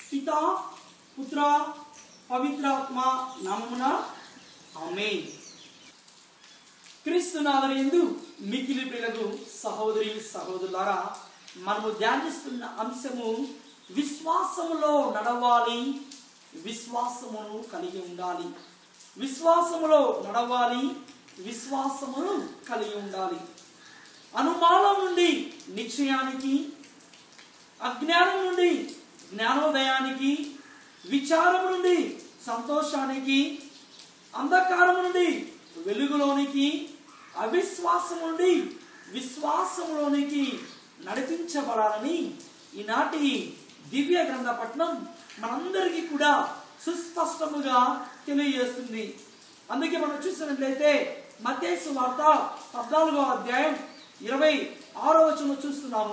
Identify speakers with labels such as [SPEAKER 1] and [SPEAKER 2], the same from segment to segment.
[SPEAKER 1] పిత పుత్ర పవిత్రాత్మ నామమున ఆమేన్ క్రీస్తునాథని ఎందు మికిలి ప్రియులకు సహోదరి సహోదరులారా మనము ధ్యానిస్తున్న అంశము విశ్వాసములో నడవాలి విశ్వాసమును కలిగి ఉండాలి విశ్వాసములో నడవాలి విశ్వాసమును కలిగి ఉండాలి అనుమానం నుండి నిశ్చయానికి అజ్ఞానం నుండి జ్ఞానోదయానికి విచారం నుండి సంతోషానికి అంధకారం నుండి వెలుగులోనికి అవిశ్వాసం నుండి విశ్వాసంలోనికి నడిపించబడాలని ఈనాటి దివ్య గ్రంథ పట్నం మనందరికీ కూడా సుస్పష్టముగా తెలియజేస్తుంది అందుకే మనం చూసినట్లయితే మత్తేసు వార్త పద్నాలుగో అధ్యాయం ఇరవై ఆరో వచనం చూస్తున్నాము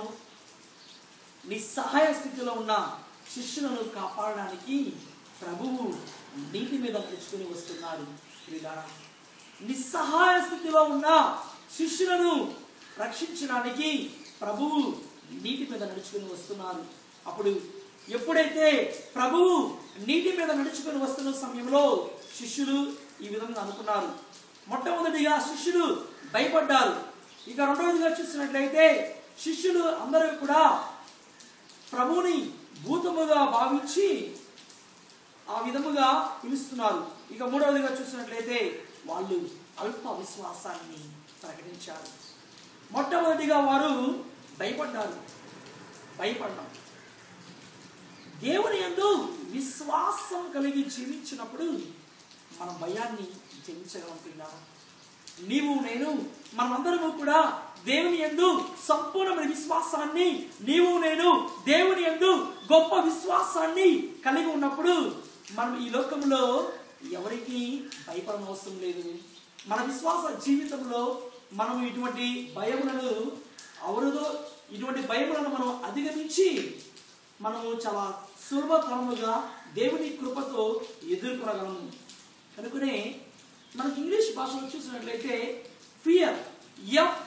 [SPEAKER 1] నిస్సహాయ స్థితిలో ఉన్న శిష్యులను కాపాడడానికి ప్రభువు నీటి మీద నడుచుకుని వస్తున్నాడు ప్రియులారా. నిస్సహాయ స్థితిలో ఉన్న శిష్యులను రక్షించడానికి ప్రభువు నీటి మీద నడుచుకుని వస్తున్నారు అప్పుడు ఎప్పుడైతే ప్రభువు నీటి మీద నడుచుకుని వస్తున్న సమయంలో శిష్యులు ఈ విధంగా అనుకున్నారు మొట్టమొదటిగా శిష్యులు భయపడ్డారు ఇక రెండవదిగా చూసినట్లయితే శిష్యులు అందరూ కూడా ప్రభువుని భూతముగా భావించి ఆ విధముగా పిలుస్తున్నారు ఇక మూడవదిగా చూసినట్లయితే వాళ్ళు అల్ప విశ్వాసాన్ని ప్రకటించారు మొట్టమొదటిగా వారు భయపడ్డారు భయపడ్డాం దేవుని యందు విశ్వాసం కలిగి జీవించినప్పుడు మన భయాన్ని జయించగలం పిల్లారా నీవు నేను మనమందరము కూడా దేవుని యందు సంపూర్ణమైన విశ్వాసాన్ని నీవు నేను దేవుని యందు గొప్ప విశ్వాసాన్ని కలిగి ఉన్నప్పుడు మనం ఈ లోకంలో ఎవరికి భయపడనవసరం లేదు మన విశ్వాస జీవితంలో మనం ఇటువంటి భయములను అవరుదో ఇటువంటి భయములను మనం అధిగమించి మనము చాలా సులభతరముగా దేవుని కృపతో ఎదుర్కొనగలము కనుకనే మనకి ఇంగ్లీష్ భాషలో చూసినట్లయితే ఫియర్ ఎఫ్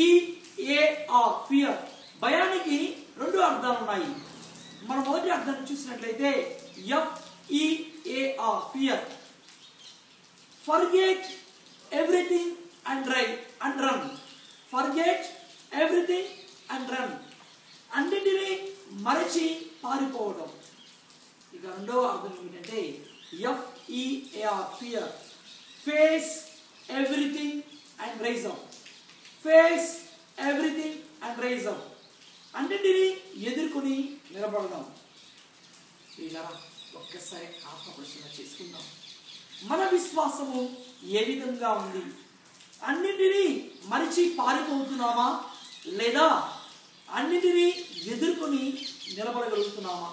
[SPEAKER 1] ఈఏఆర్ ఫియర్ భయానికి రెండు అర్థాలు ఉన్నాయి మన మొదటి అర్థాన్ని చూసినట్లయితే F EAR fear forget everything and రై and run forget everything and run అన్నింటినీ మరచి పారిపోవడం ఇక రెండవ అర్థం ఏమిటంటే FEAR fear face everything and rise up face everything and rise up అన్నింటినీ ఎదుర్కొని నిలబడదాం ఇలా ఒక్కసారి ఆత్మపరిశీలన చేసుకుందాం మన విశ్వాసము ఏ విధంగా ఉంది అన్నింటినీ మరిచి పారిపోతున్నామా లేదా అన్నింటినీ ఎదుర్కొని నిలబడగలుగుతున్నామా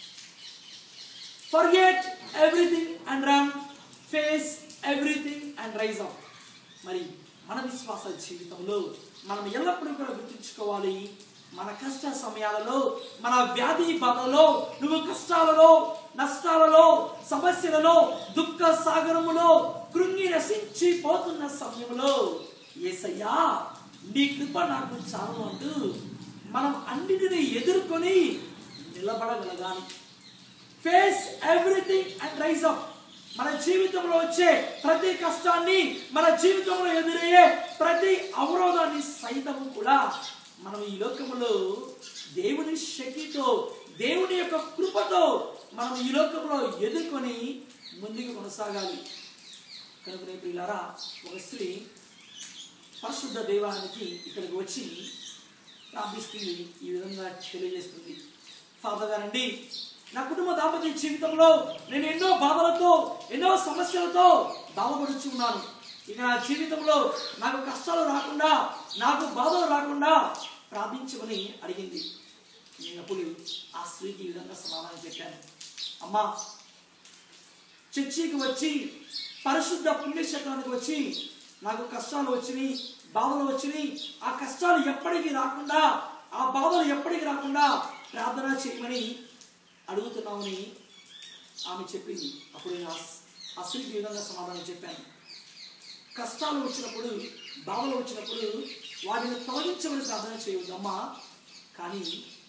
[SPEAKER 1] forget everything and run face everything and rise up మరి మన విశ్వాస జీవితంలో మనం ఎల్లప్పుడూ కూడా గుర్తుంచుకోవాలి మన కష్ట సమయాలలో మన వ్యాధి బాధలలో నువ్వు కష్టాలలో నష్టాలలో సమస్యలలో దుఃఖ సాగరములో కృంగి నశించి పోతున్న సమయంలో ఏసయ్యా నీ కృప నాకు చాలు అంటూ మనం అన్నిటిని ఎదుర్కొని నిలబడగలగాలి face everything and rise up మన జీవితంలో వచ్చే ప్రతి కష్టాన్ని మన జీవితంలో ఎదురయ్యే ప్రతి అవరోధాన్ని సైతము కూడా మనం ఈ లోకములో దేవుని శక్తితో దేవుని యొక్క కృపతో మనం ఈ లోకంలో ఎదుర్కొని ముందుకు కొనసాగాలి కనుక రేపు ఇలారా ఒక స్త్రీ పరిశుద్ధ దైవానికి ఇక్కడికి వచ్చి ప్రార్థిస్తుంది ఈ విధంగా తెలియజేస్తుంది ఫాదర్ గారండి నా కుటుంబ దాంపత్య జీవితంలో నేను ఎన్నో బాధలతో ఎన్నో సమస్యలతో బాధపడుచున్నాను ఇక నా జీవితంలో నాకు కష్టాలు రాకుండా నాకు బాధలు రాకుండా ప్రార్థించమని అడిగింది నేను అప్పుడు ఆ స్త్రీకి ఈ విధంగా సమాధానం చెప్పాను అమ్మా చర్చికి వచ్చి పరిశుద్ధ పుణ్యక్షేత్రానికి వచ్చి నాకు కష్టాలు వచ్చినాయి బాధలు వచ్చినాయి ఆ కష్టాలు ఎప్పటికీ రాకుండా ఆ బాధలు ఎప్పటికీ రాకుండా ప్రార్థన చేయమని అడుగుతున్నామని ఆమె చెప్పింది అప్పుడు నేను ఆ- ఆ స్త్రీకి ఈ విధంగా సమాధానం చెప్పాను కష్టాలు వచ్చినప్పుడు బాధలు వచ్చినప్పుడు వాటిని తొలగించమని ప్రార్థన చేయవద్దమ్మా కానీ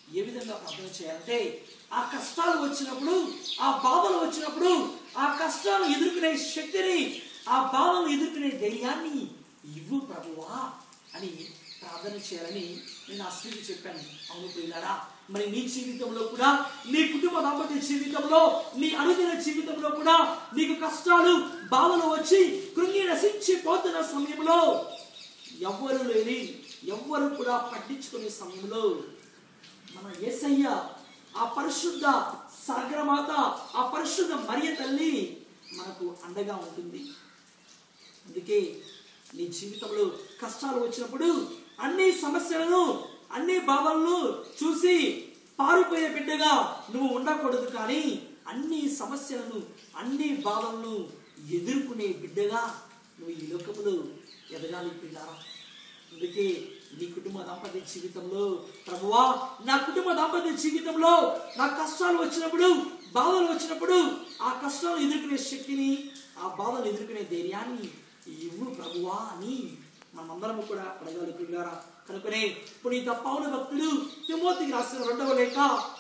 [SPEAKER 1] ఏ విధంగా ప్రార్థన చేయాలంటే ఆ కష్టాలు వచ్చినప్పుడు ఆ బాధలు వచ్చినప్పుడు ఆ కష్టాలు ఎదుర్కొనే శక్తిని ఆ బాధలు ఎదుర్కొనే ధైర్యాన్ని ఇవ్వు ప్రభువా అని ప్రార్థన చేయాలని నేను ఆ స్త్రీకి చెప్పాను అవును ప్రియులారా మరి నీ జీవితంలో కూడా నీ కుటుంబ దాంపత్య జీవితంలో నీ అనుదిన జీవితంలో కూడా నీకు కష్టాలు బాధలు వచ్చి కృంగి నశించిపోతున్న సమయంలో ఎవ్వరు లేని ఎవ్వరు కూడా పట్టించుకునే సమయంలో మన యేసయ్య ఆ పరిశుద్ధ సాగరమాత ఆ పరిశుద్ధ మరియ తల్లి మనకు అండగా ఉంటుంది అందుకే నీ జీవితంలో కష్టాలు వచ్చినప్పుడు అన్ని సమస్యలను అన్ని బాధలను చూసి పారిపోయే బిడ్డగా నువ్వు ఉండకూడదు కానీ అన్ని సమస్యలను అన్ని బాధలను ఎదుర్కొనే బిడ్డగా నువ్వు ఈ లోకములో ఎదగాలి పిల్లారా అందుకే నీ కుటుంబ దాంపత్య జీవితంలో ప్రభువా నా కుటుంబ దాంపత్య జీవితంలో నా కష్టాలు వచ్చినప్పుడు బాధలు వచ్చినప్పుడు ఆ కష్టాలు ఎదుర్కొనే శక్తిని ఆ బాధలు ఎదుర్కొనే ధైర్యాన్ని ఇవ్వు ప్రభువా అని మనమందరం కూడా అడగాలి పిల్లారా కనుకనే పునీత పౌన భక్తుడు తిమోతికి రాసిన రెండవ లేఖ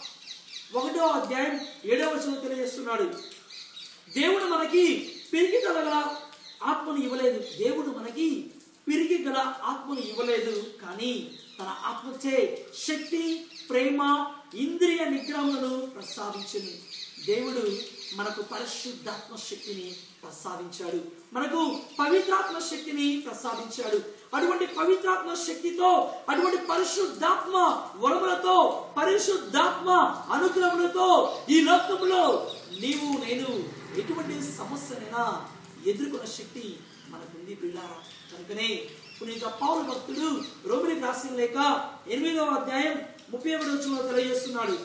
[SPEAKER 1] ఒకటో అధ్యాయం ఏడవ వచనం తెలియజేస్తున్నాడు దేవుడు మనకి పిరికి గల ఆత్మను ఇవ్వలేదు దేవుడు మనకి పిరికి గల ఆత్మను ఇవ్వలేదు కానీ తన ఆత్మచే శక్తి ప్రేమ ఇంద్రియ నిగ్రహములను ప్రసాదించింది దేవుడు మనకు పరిశుద్ధాత్మ శక్తిని ప్రసాదించాడు మనకు పవిత్రాత్మ శక్తిని ప్రసాదించాడు అటువంటి పవిత్రాత్మ శక్తితో అటువంటి పరిశుద్ధాత్మ వరములతో పరిశుద్ధాత్మ అనుగ్రహములతో ఈ లోకంలో నీవు నేను ఎటువంటి సమస్యనైనా ఎదుర్కొన్న శక్తి మనకుంది పిల్లారా కనుకనే పునీత పౌరు భక్తుడు రోమిలికి రాసిన లేక ఎనిమిదవ అధ్యాయం ముప్పై ఒకటి వచ్చిన తెలియజేస్తున్నాడు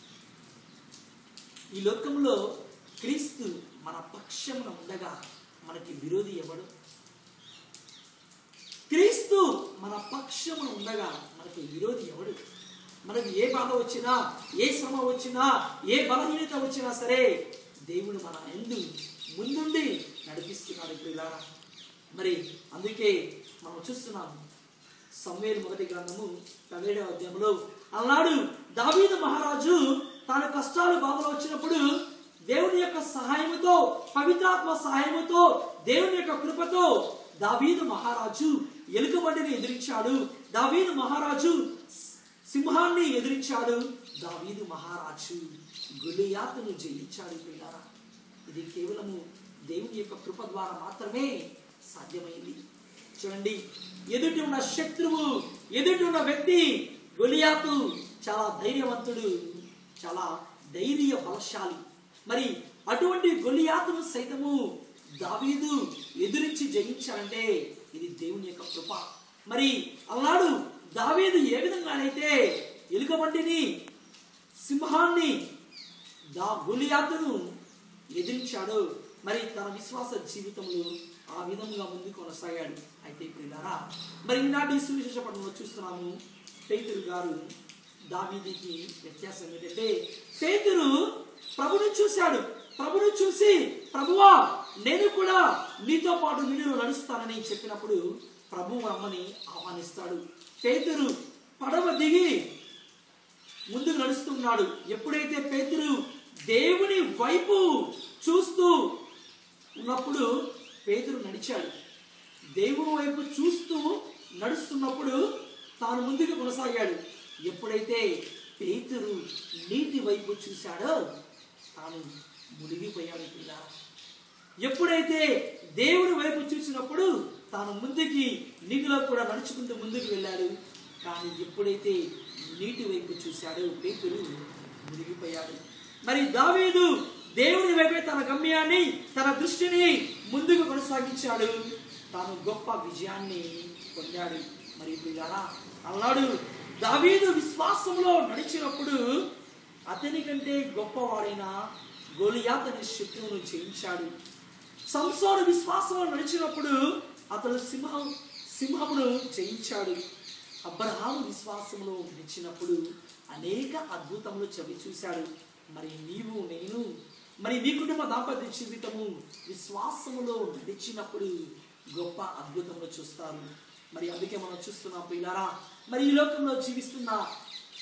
[SPEAKER 1] ఈ లోకంలో క్రీస్తు మన పక్షమున ఉండగా మనకి విరోధి ఎవడు క్రీస్తు మన పక్షమున ఉండగా మనకి విరోధి ఎవడు మనకు ఏ బాధ వచ్చినా ఏ శ్రమ వచ్చినా ఏ బలహీనత వచ్చినా సరే దేవుడు మన ఎందు ముందుండి నడిపిస్తున్నాడు పిల్లారా మరి అందుకే మనం చూస్తున్నాం సమవేలు మొదటి గ్రంథము పదిహేడవ అధ్యాయంలో అన్నాడు దావీదు మహారాజు తన కష్టాలు బాధలు వచ్చినప్పుడు దేవుని యొక్క సహాయముతో పవిత్రాత్మ సహాయముతో దేవుని యొక్క కృపతో దావీదు మహారాజు ఎలుకబండిని ఎదిరించాడు దావీదు మహారాజు సింహాన్ని ఎదిరించాడు దావీదు మహారాజు గులియాతును జయించాడు పిల్లారా ఇది కేవలము దేవుని యొక్క కృప ద్వారా మాత్రమే సాధ్యమైంది చూడండి ఎదుటి ఉన్న శత్రువు ఎదుటి ఉన్న వ్యక్తి గొలియాతు చాలా ధైర్యవంతుడు చాలా ధైర్య బలశాలి మరి అటువంటి గొలియాతును సైతము దావీదు ఎదురించి జయించాలంటే ఇది దేవుని యొక్క కృప మరి అన్నాడు దావీదు ఏ విధంగానైతే ఎలుకబండిని సింహాన్ని దా గొలియాతును ఎదిరించాడు మరి తన విశ్వాస జీవితంలో ఆ విధంగా ముందు కొనసాగాడు అయితే ప్రియులారా మరి ఈనాటి సువిశేష పట్టణంలో చూస్తున్నాము పేతురు గారు దావీదికి వ్యత్యాసం ఏంటంటే పేతురు ప్రభుని చూశాడు ప్రభుని చూసి ప్రభువా నేను కూడా నీతో పాటు నేను నడుస్తానని చెప్పినప్పుడు ప్రభు రమ్మని ఆహ్వానిస్తాడు పేతురు పడవ దిగి ముందుకు నడుస్తున్నాడు ఎప్పుడైతే పేతురు దేవుని వైపు చూస్తూ ఉన్నప్పుడు పేతురు నడిచాడు దేవుని వైపు చూస్తూ నడుస్తున్నప్పుడు తాను ముందుకు కొనసాగాడు ఎప్పుడైతే పేతురు నీటి వైపు చూశాడో తాను మునిగిపోయాడు పిల్లారా ఎప్పుడైతే దేవుని వైపు చూసినప్పుడు తాను ముందుకి నీటిలో కూడా నడుచుకుంటూ ముందుకు వెళ్ళాడు కానీ ఎప్పుడైతే నీటి వైపు చూశాడో పేతురు మునిగిపోయాడు మరి దావీదు దేవుని వైపే తన గమ్యాన్ని తన దృష్టిని ముందుకు కొనసాగించాడు తాను గొప్ప విజయాన్ని పొందాడు మరి పిల్లరా అన్నాడు దావీదు విశ్వాసంలో నడిచినప్పుడు అతని కంటే గొప్పవాడైన గోలియాత్ అనే శత్రువును జయించాడు సంసోను విశ్వాసంలో నడిచినప్పుడు అతడు సింహం సింహమును జయించాడు అబ్రహాము విశ్వాసంలో నడిచినప్పుడు అనేక అద్భుతములు చవి చూశాడు మరి నీవు నేను మరి నీ కుటుంబ దాంపత్య జీవితము విశ్వాసములో నడిచినప్పుడు గొప్ప అద్భుతములు చూస్తారు మరి అందుకే మనం చూస్తున్నాం పిల్లారా మరి ఈ లోకంలో జీవిస్తున్న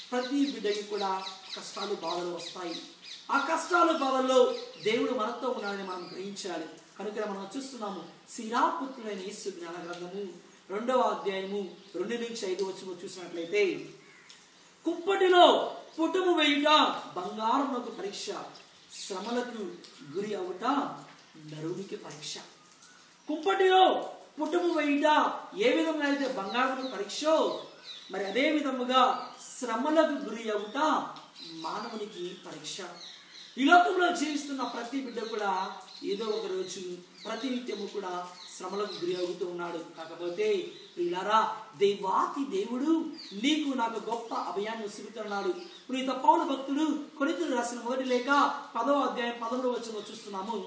[SPEAKER 1] ప్రతి బిడ్డకి కూడా కష్టాలు బాధలు వస్తాయి ఆ కష్టాలు బాధల్లో దేవుడు మనతో ఉన్నాడని మనం గ్రహించాలి కనుక మనం చూస్తున్నాము సిరాపుత్రులైన యేసు జ్ఞాన గ్రంథము రెండవ అధ్యాయము రెండు నుంచి ఐదు వచ్చిన చూసినట్లయితే కుప్పటిలో పుటము వేయుట బంగారమునకు పరీక్ష శ్రమలకు గురి అవుట నరునికి పరీక్ష కుంపటిలో పుటము వేయుట ఏ విధంగా అయితే బంగారమునకు పరీక్ష మరి అదే విధముగా శ్రమలకు గురి అవుట మానవునికి పరీక్ష ఈ లోకంలో జీవిస్తున్న ప్రతి బిడ్డ కూడా ఏదో ఒక రోజు ప్రతినిత్యము కూడా శ్రమలకు గురి అవుతూ ఉన్నాడు కాకపోతే ప్రియులారా దేవాతి దేవుడు నీకు నాకు గొప్ప అభయాన్ని ఉసుగుతున్నాడు ప్రీత పౌల భక్తుడు కొరితలు రాసిన మొదటి లేక పదవ అధ్యాయం పదమూడు వచ్చిన చూస్తున్నాము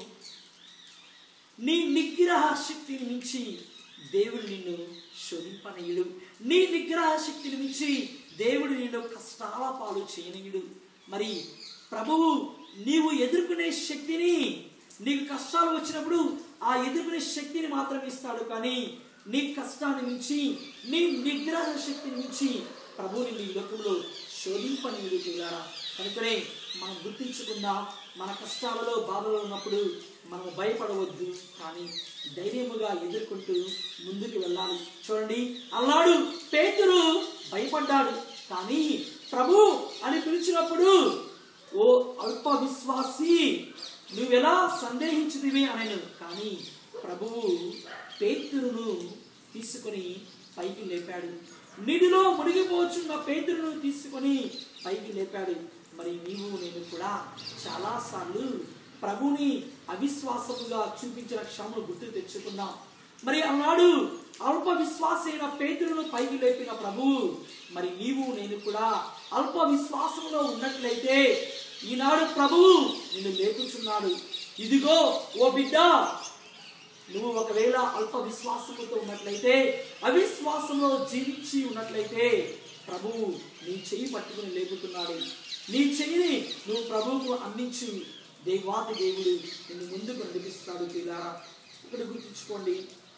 [SPEAKER 1] నీ నిగ్రహ శక్తిని మించి దేవుడు నిన్ను శోధింపనీయుడు నీ నిగ్రహ శక్తిని మించి దేవుడు నిన్ను కష్టాల పాలు చేయనీయుడు మరి ప్రభువు నీవు ఎదుర్కొనే శక్తిని నీకు కష్టాలు వచ్చినప్పుడు ఆ ఎదుర్కొనే శక్తిని మాత్రం ఇస్తాడు కానీ నీ కష్టాన్ని మించి నీ నిగ్రహ శక్తిని మించి ప్రభువుని నీ లోకంలో శోధింపనీయుడు చేయాలా కనుకనే మనం గుర్తించుకుందాం మన కష్టాలలో బాధలో ఉన్నప్పుడు మనం భయపడవద్దు కానీ ధైర్యముగా ఎదుర్కొంటూ ముందుకు వెళ్ళాలి చూడండి అన్నాడు పేతురు భయపడ్డాడు కానీ ప్రభు అని పిలిచినప్పుడు ఓ అల్ప విశ్వాసి నువ్వెలా సందేహించిదివి అనను కానీ ప్రభువు పేతురును తీసుకొని పైకి లేపాడు నిడిలో మునిగిపోచున్న పేతురును తీసుకొని పైకి లేపాడు మరి నీవు నేను కూడా చాలాసార్లు ప్రభుని అవిశ్వాసముగా చూపించిన క్షమను గుర్తు తెచ్చుకున్నాం మరి అన్నాడు అల్ప విశ్వాసైన పేతురును పైకి లేపిన ప్రభువు మరి నీవు నేను కూడా అల్ప విశ్వాసంలో ఉన్నట్లయితే ఈనాడు ప్రభువు నిన్ను లేపుచున్నాడు ఇదిగో ఓ బిడ్డ నువ్వు ఒకవేళ అల్ప విశ్వాసముతో ఉన్నట్లయితే అవిశ్వాసంలో జీవించి ఉన్నట్లయితే ప్రభువు నీ చెయ్యి పట్టుకుని లేపుతున్నాడు నీ చెయ్యిని నువ్వు ప్రభువుకు అందించు దేవాతి దేవుడు నిన్ను ముందుకు నడిపిస్తాడు పిల్లారా ఇక్కడ గుర్తుంచుకోండి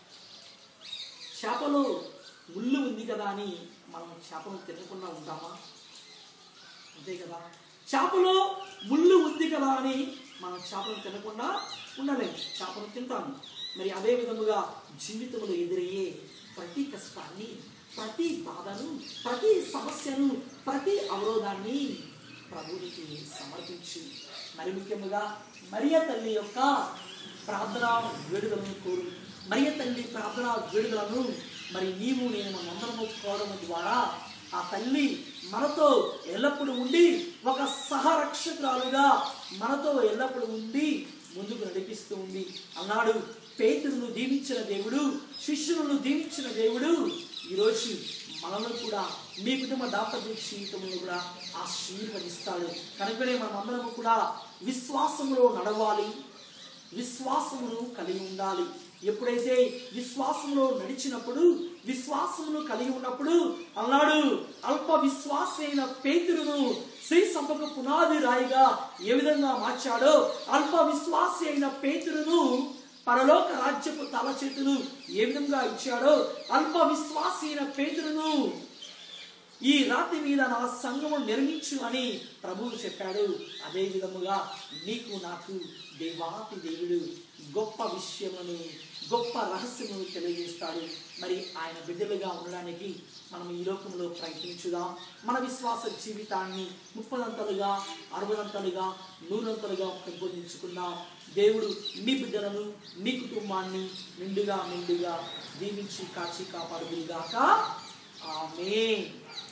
[SPEAKER 1] చేపలో ముళ్ళు ఉంది కదా అని మనం చేపను తినకుండా ఉంటామా అంతే కదా చేపలో ముళ్ళు ఉంది కదా అని మనం చేపను తినకుండా ఉండలేము చేపను తింటాము మరి అదే విధముగా జీవితంలో ఎదురయ్యే ప్రతి కష్టాన్ని ప్రతి బాధను ప్రతి సమస్యను ప్రతి అవరోధాన్ని ప్రభునికి సమర్పించి మరి ముఖ్యముగా మరియ తల్లి యొక్క ప్రార్థన వేడుదలను కోరు మరియ తల్లి ప్రార్థన వేడుదలను మరి నీవు నేను మనందరము కోరడం ద్వారా ఆ తల్లి మనతో ఎల్లప్పుడూ ఉండి ఒక సహరక్షకురాలుగా మనతో ఎల్లప్పుడూ ఉండి ముందుకు నడిపిస్తూ ఉంది అన్నాడు పేతురును దీవించిన దేవుడు శిష్యులను దీవించిన దేవుడు ఈరోజు మనల్ని కూడా మీ కుటుంబ దాంపత్య జీవితంలో కూడా ఆశీర్వదిస్తాడు కనుకనే మనమందరము కూడా విశ్వాసంలో నడవాలి విశ్వాసమును కలిగి ఉండాలి ఎప్పుడైతే విశ్వాసంలో నడిచినప్పుడు విశ్వాసమును కలిగి ఉన్నప్పుడు అన్నాడు అల్ప విశ్వాసైన పేతురును శ్రీ సభకు పునాది రాయిగా ఏ విధంగా మార్చాడో అల్ప విశ్వాసి అయిన పేతురును పరలోక రాజ్యపు తల చేతులు ఏ విధంగా ఇచ్చాడో అల్ప విశ్వాసి అయిన పేతురును ఈ రాతి మీద నా సంఘము నిర్మించు అని ప్రభువు చెప్పాడు అదే విధముగా నీకు నాకు దేవాతి దేవుడు గొప్ప విషయమును గొప్ప రహస్యమును తెలియజేస్తాడు మరి ఆయన బిడ్డలుగా ఉండడానికి మనం ఈ లోకంలో ప్రయత్నించుదాం మన విశ్వాస జీవితాన్ని ముప్పదంతలుగా అరవదంతలుగా నూరంతలుగా పెంపొందించుకుందాం దేవుడు మీ బిడ్డలను మీ కుటుంబాన్ని నిండుగా నిండుగా దీవించి కాచి కాపాడుగాక ఆమె